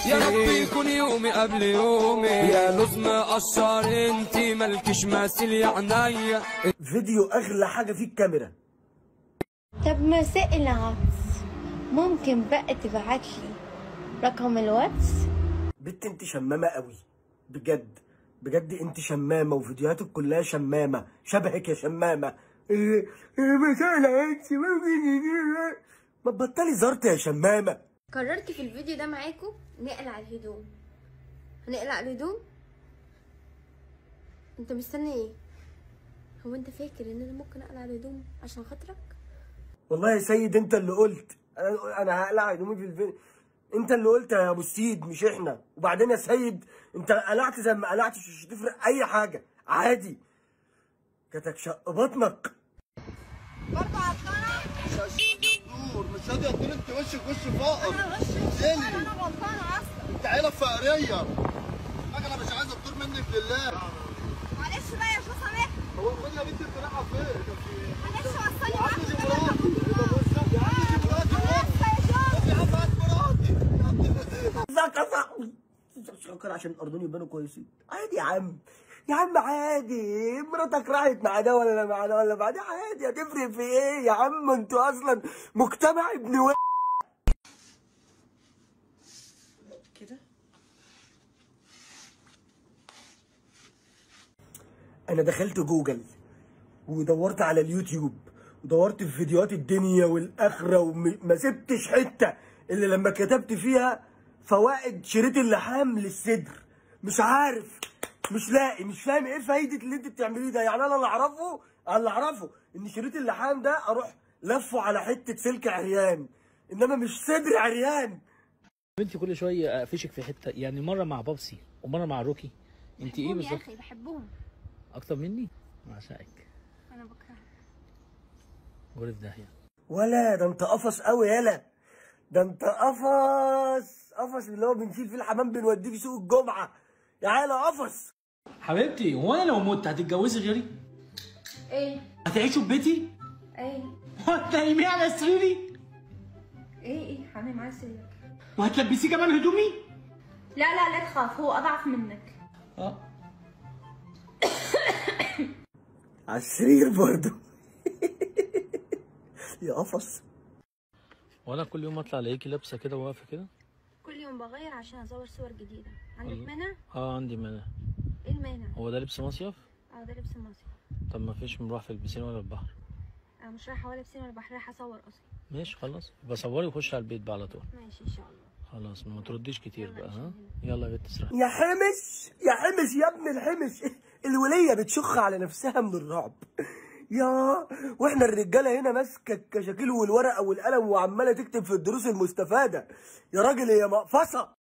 يا رب يكون يومي قبل يومي يا لوز مقشر انت مالكش مثيل يا عينيا فيديو اغلى حاجه فيه الكاميرا طب مساء العطس ممكن بقى تبعت لي رقم الواتس بنت انت شمامه قوي بجد بجد انت شمامه وفيديوهاتك كلها شمامه شبهك يا شمامه إيه إيه مساء العطس ممكن ما تبطلي زرت يا شمامه قررت في الفيديو ده معاكم نقلع الهدوم هنقلع الهدوم انت مستني ايه هو انت فاكر ان انا ممكن اقلع الهدوم عشان خاطرك والله يا سيد انت اللي قلت انا انا هقلع هدومي في الفيديو انت اللي قلت يا ابو السيد مش احنا وبعدين يا سيد انت قلعت زي ما قلعتش مش هتفرق اي حاجه عادي كتك شق بطنك مش راضي اديله انت وشك وش فقر انزلي انا غلطانه اصلا انت عيله فقريه حاجه انا مش عايز اطير منك لله معلش بقى يا شو سامح هو خد يا بنتي انت رايحه فين؟ معلش وصلي يا عم معاك دي مراتي يا عم دي مراتي لسه يا يا عم هات مراتي ازيك يا صاحبي شكر عشان الأردن يبانوا كويسين عادي يا عم يا عم عادي مراتك راحت مع ده ولا مع ده ولا مع ده عادي هتفرق في ايه يا عم انتوا اصلا مجتمع ابن و كده انا دخلت جوجل ودورت على اليوتيوب ودورت في فيديوهات الدنيا والاخره وما سبتش حته اللي لما كتبت فيها فوائد شريط اللحام للصدر مش عارف مش لاقي مش فاهم ايه فايده اللي انت بتعمليه ده يعني انا اللي اعرفه أنا اللي اعرفه ان شريط اللحام ده اروح لفه على حته سلك عريان انما مش صدر عريان بنتي كل شويه اقفشك في حته يعني مره مع بابسي ومره مع روكي انت ايه بحبهم يا بالظبط اخي بحبهم اكتر مني بعشقك انا بكرهك غور في داهيه ولا ده انت قفص قوي يالا ده انت قفص قفص اللي هو بنشيل فيه الحمام بنوديه في سوق الجمعه يا عيله قفص حبيبتي هو انا لو مت هتتجوزي غيري؟ ايه هتعيشوا في بيتي؟ ايه وهتنيميه على سريري؟ ايه ايه هنام على سريرك وهتلبسيه كمان هدومي؟ لا لا لا تخاف هو اضعف منك اه على السرير برضه يا قفص وانا كل يوم اطلع الاقيكي لابسه كده وواقفه كده كل يوم بغير عشان اصور صور جديده عندك والله. مانع اه عندي مانع ايه المانع هو ده لبس مصيف اه ده لبس مصيف طب ما فيش نروح في البسين ولا البحر انا مش رايحه ولا بسين ولا بحر رايحه اصور اصلا ماشي خلاص بصوري وخش على البيت بقى على طول ماشي ان شاء الله خلاص ما ترديش كتير بقى ها يلا يا بنت اسرح يا حمش يا حمش يا ابن الحمش الوليه بتشخ على نفسها من الرعب يا واحنا الرجاله هنا ماسكه الكشاكيل والورقه والقلم وعماله تكتب في الدروس المستفاده يا راجل هي مقفصه